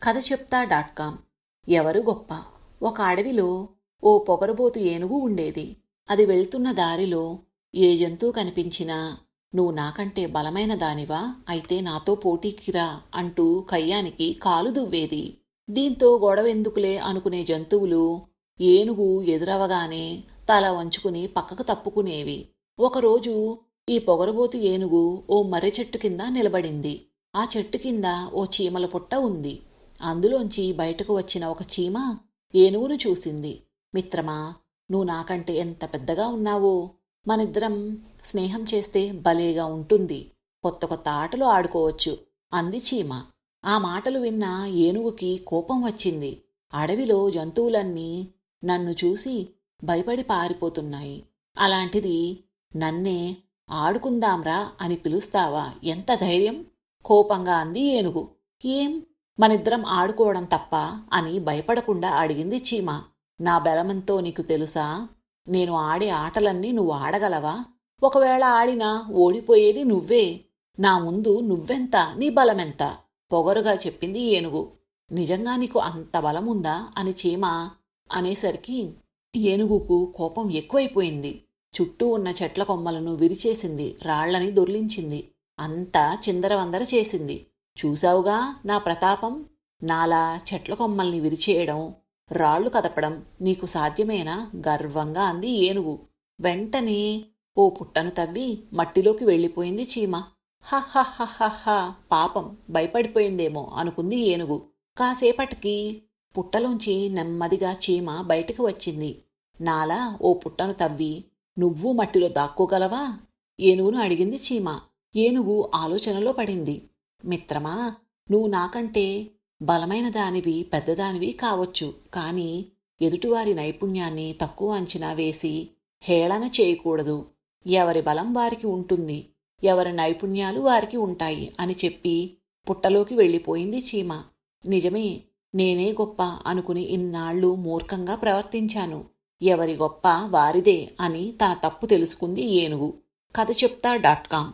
కథ చెప్తా dot com ఎవరు గొప్ప ఒక అడవిలో ఓ పొగరబోతు ఏనుగు ఉండేది అది వెళ్తున్న దారిలో ఏ జంతువు కనిపించినా నువ్వు నాకంటే బలమైన దానివా అయితే నాతో పోటీకిరా అంటూ కయ్యానికి కాలు దువ్వేది దీంతో గొడవెందుకులే అనుకునే జంతువులు ఏనుగు ఎదురవగానే తల వంచుకుని పక్కకు తప్పుకునేవి ఒకరోజు ఈ పొగరబోతు ఏనుగు ఓ మర్రి చెట్టు కింద నిలబడింది ఆ చెట్టు కింద ఓ చీమల పుట్ట ఉంది అందులోంచి బయటకు వచ్చిన ఒక చీమ ఏనుగును చూసింది మిత్రమా నువ్వు నాకంటే ఎంత పెద్దగా ఉన్నావో మనిద్దరం స్నేహం చేస్తే భలేగా ఉంటుంది కొత్త కొత్త ఆటలు ఆడుకోవచ్చు అంది చీమ ఆ మాటలు విన్న ఏనుగుకి కోపం వచ్చింది అడవిలో జంతువులన్నీ నన్ను చూసి భయపడి పారిపోతున్నాయి అలాంటిది నన్నే ఆడుకుందాంరా అని పిలుస్తావా ఎంత ధైర్యం కోపంగా అంది ఏనుగు ఏం మనిద్దరం ఆడుకోవడం తప్ప అని భయపడకుండా అడిగింది చీమ నా బలమంతో నీకు తెలుసా నేను ఆడే ఆటలన్నీ నువ్వు ఆడగలవా ఒకవేళ ఆడినా ఓడిపోయేది నువ్వే నా ముందు నువ్వెంత నీ బలమెంత పొగరుగా చెప్పింది ఏనుగు నిజంగా నీకు అంత బలముందా అని చీమ అనేసరికి ఏనుగుకు కోపం ఎక్కువైపోయింది చుట్టూ ఉన్న చెట్ల కొమ్మలను విరిచేసింది రాళ్లని దొర్లించింది అంతా చిందరవందర చేసింది చూశావుగా నా ప్రతాపం నాలా చెట్ల కొమ్మల్ని విరిచేయడం రాళ్లు కదపడం నీకు సాధ్యమేనా గర్వంగా అంది ఏనుగు వెంటనే ఓ పుట్టను తవ్వి మట్టిలోకి వెళ్ళిపోయింది చీమ హహహహహ పాపం భయపడిపోయిందేమో అనుకుంది ఏనుగు కాసేపటికి పుట్టలోంచి నెమ్మదిగా చీమ బయటికి వచ్చింది నాలా ఓ పుట్టను తవ్వి నువ్వు మట్టిలో దాక్కోగలవా ఏనుగును అడిగింది చీమ ఏనుగు ఆలోచనలో పడింది మిత్రమా నువ్వు నాకంటే బలమైన దానివి పెద్దదానివి కావచ్చు కాని ఎదుటివారి నైపుణ్యాన్ని తక్కువ అంచనా వేసి హేళన చేయకూడదు ఎవరి బలం వారికి ఉంటుంది ఎవరి నైపుణ్యాలు వారికి ఉంటాయి అని చెప్పి పుట్టలోకి వెళ్ళిపోయింది చీమ నిజమే నేనే గొప్ప అనుకుని ఇన్నాళ్లు మూర్ఖంగా ప్రవర్తించాను ఎవరి గొప్ప వారిదే అని తన తప్పు తెలుసుకుంది ఏనుగు కథ చెప్తా డాట్ కామ్